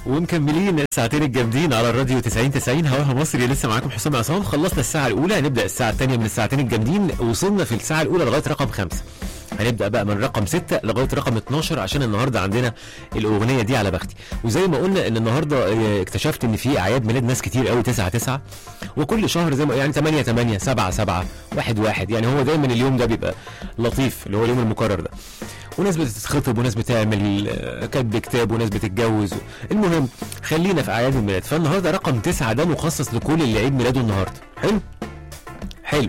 ومكملين الساعتين الجامدين على الراديو 90 90 هواها مصري لسه معاكم حسام عصام خلصنا الساعه الاولى هنبدا الساعه الثانيه من الساعتين الجامدين وصلنا في الساعه الاولى لغايه رقم خمسة هنبدا بقى من رقم 6 لغايه رقم 12 عشان النهارده عندنا الاغنيه دي على بختي وزي ما قلنا ان النهارده آه، اكتشفت ان في اعياد ميلاد ناس كتير قوي 9 9 وكل شهر زي ما يعني 8 8 7 7 1 1 يعني هو دايما اليوم ده بيبقى لطيف اللي هو اليوم المكرر ده وناس بتتخطب وناس بتعمل آه، كتب كتاب وناس بتتجوز المهم خلينا في اعياد الميلاد فالنهارده رقم تسعة ده مخصص لكل اللي عيد ميلاده النهارده حلو حلو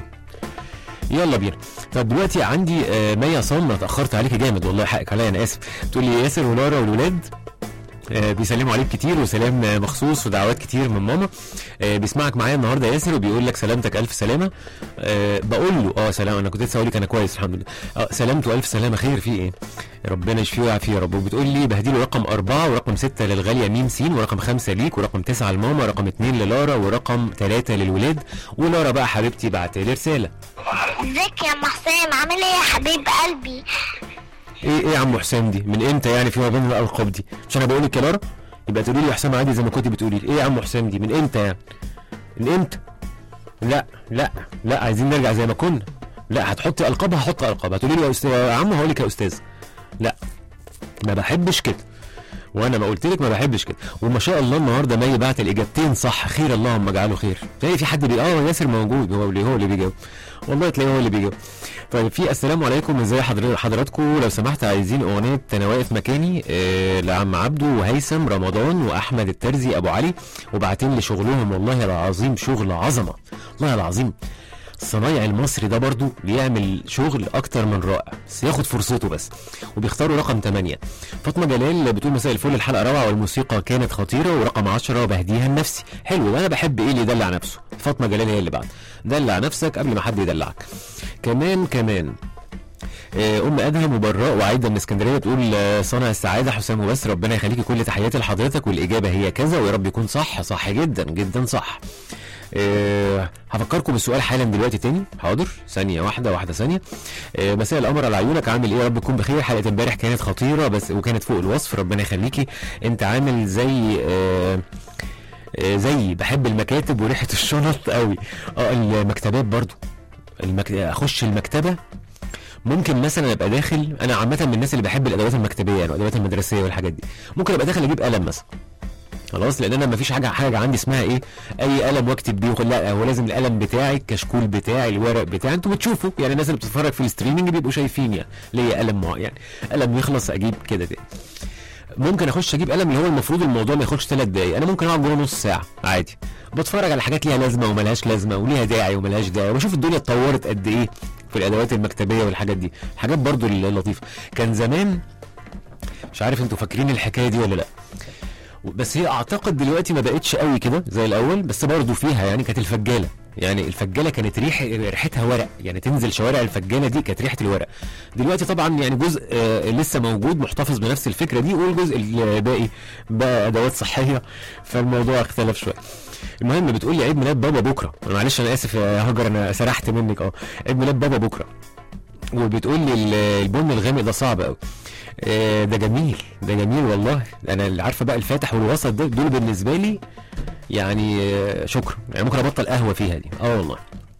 يلا بينا طب دلوقتي عندي آه، مي عصام أنا اتاخرت عليكي جامد والله حقك عليا انا اسف تقول لي ياسر ولارا والولاد آه، بيسلموا عليك كتير وسلام آه، مخصوص ودعوات كتير من ماما آه، بيسمعك معايا النهارده ياسر وبيقول لك سلامتك الف سلامه أه بقول له اه سلام انا كنت لسه هقول لك انا كويس الحمد لله اه سلامته الف سلامه خير في ايه ربنا يشفيه ويعافيه يا رب وبتقول لي بهديله رقم أربعة ورقم ستة للغالية ميم سين ورقم خمسة ليك ورقم تسعة لماما ورقم اتنين للارا ورقم ثلاثة للولاد ولارا بقى حبيبتي بعت لي رسالة ازيك يا ام حسام عامل ايه يا حبيب قلبي ايه ايه يا عم حسام دي من امتى يعني في ما بين الالقاب دي مش انا بقول لك يا لارا يبقى تقولي لي حسام عادي زي ما كنت بتقولي لي ايه يا عم حسام دي من امتى يعني من امتى لا لا لا عايزين نرجع زي ما كنا لا هتحطي القاب هحط القاب هتقولي لي يا استاذ يا عم هقول لك يا استاذ لا ما بحبش كده وانا ما قلت لك ما بحبش كده وما شاء الله النهارده مي بعت الاجابتين صح خير اللهم اجعله خير تلاقي في حد بي اه ياسر موجود هو اللي هو اللي بيجاوب والله تلاقيه هو اللي بيجاوب طيب في السلام عليكم ازاي حضر- حضراتكم لو سمحت عايزين اغنيه انا واقف مكاني آه لعم عبده وهيثم رمضان واحمد الترزي ابو علي وبعتين لي شغلهم والله العظيم شغل عظمه والله العظيم الصنايع المصري ده برضو بيعمل شغل اكتر من رائع بس ياخد فرصته بس وبيختاروا رقم 8 فاطمه جلال بتقول مساء الفل الحلقه روعه والموسيقى كانت خطيره ورقم 10 بهديها لنفسي حلو وانا بحب ايه اللي يدلع نفسه فاطمه جلال هي اللي بعد دلع نفسك قبل ما حد يدلعك كمان كمان آه، ام ادهم وبراء وعايده من اسكندريه بتقول آه، صانع السعاده حسام وبس ربنا يخليكي كل تحياتي لحضرتك والاجابه هي كذا ويا رب يكون صح صح جدا جدا صح أه هفكركم بالسؤال حالا دلوقتي تاني حاضر ثانيه واحده واحده ثانيه أه مساء القمر على عيونك عامل ايه يا رب تكون بخير حلقه امبارح كانت خطيره بس وكانت فوق الوصف ربنا يخليكي انت عامل زي أه آه، زي بحب المكاتب وريحه الشنط قوي اه المكتبات برضو المك... اخش المكتبه ممكن مثلا ابقى داخل انا عامه من الناس اللي بحب الادوات المكتبيه يعني الادوات المدرسيه والحاجات دي ممكن ابقى داخل اجيب قلم مثلا خلاص لان انا مفيش حاجه حاجه عندي اسمها ايه اي قلم واكتب بيه وخ- لا هو لازم القلم بتاعي الكشكول بتاعي الورق بتاعي انتوا بتشوفوا يعني الناس اللي بتتفرج في الستريمنج بيبقوا شايفين يعني ليا قلم معين يعني قلم يخلص اجيب كده تاني ممكن اخش اجيب قلم اللي هو المفروض الموضوع ما ياخدش ثلاث دقايق انا ممكن اقعد جوه نص ساعه عادي بتفرج على حاجات ليها لازمه وملهاش لازمه وليها داعي وملهاش داعي وبشوف الدنيا اتطورت قد ايه في الادوات المكتبيه والحاجات دي حاجات برضو اللطيفه كان زمان مش عارف انتوا فاكرين الحكايه دي ولا لا بس هي اعتقد دلوقتي ما بقتش قوي كده زي الاول بس برضو فيها يعني كانت الفجاله يعني الفجاله كانت ريح ريحتها ورق يعني تنزل شوارع الفجاله دي كانت ريحه الورق دلوقتي طبعا يعني جزء آه لسه موجود محتفظ بنفس الفكره دي والجزء الباقي بقى ادوات صحيه فالموضوع اختلف شويه المهم بتقول لي عيد ميلاد بابا بكره أنا معلش انا اسف يا هاجر انا سرحت منك اه عيد ميلاد بابا بكره وبتقول لي ال- البن الغامق ده صعب قوي آه، ده جميل ده جميل والله انا اللي عارفه بقى الفاتح والوسط ده دول بالنسبه لي يعني آه، شكرا يعني ممكن ابطل قهوه فيها دي اه والله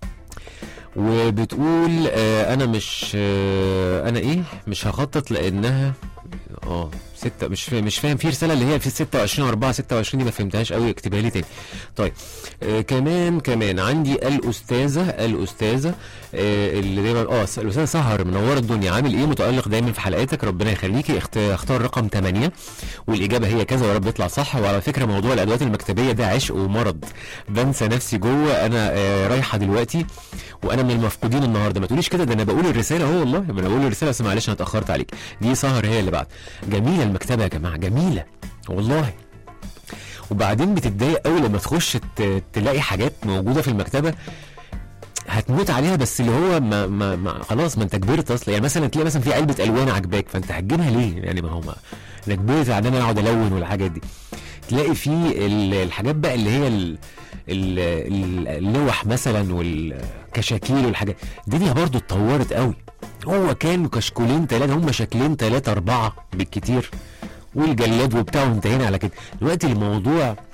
وبتقول آه انا مش آه انا ايه مش هخطط لانها اه ستة مش فاهم مش فاهم في رسالة اللي هي في 26 4 26 دي ما فهمتهاش قوي اكتبها لي تاني طيب آه كمان كمان عندي الأستاذة الأستاذة آه اللي دايما اه الأستاذة سهر منورة الدنيا عامل ايه متألق دايما في حلقاتك ربنا يخليكي اخت- اختار رقم 8 والإجابة هي كذا ويا رب يطلع صح وعلى فكرة موضوع الأدوات المكتبية ده عشق ومرض بنسى نفسي جوه أنا آه رايحة دلوقتي وانا من المفقودين النهارده ما تقوليش كده ده انا بقول الرساله اهو والله ما انا بقول الرساله بس معلش انا اتاخرت عليك دي سهر هي اللي بعد جميله المكتبه يا جماعه جميله والله وبعدين بتتضايق قوي لما تخش ت- تلاقي حاجات موجوده في المكتبه هتموت عليها بس اللي هو ما, ما, ما خلاص ما انت كبرت اصلا يعني مثلا تلاقي مثلا في علبه الوان عجباك فانت هتجيبها ليه يعني ما هو ما انا كبرت على ان انا اقعد الون والحاجات دي تلاقي في ال- الحاجات بقى اللي هي ال- ال- ال- اللوح مثلا والكشاكيل والحاجات الدنيا برضو اتطورت قوي هو كانوا كشكولين ثلاثة هم شكلين ثلاثة أربعة بالكتير والجلاد وبتاع وانتهينا على كده دلوقتي الموضوع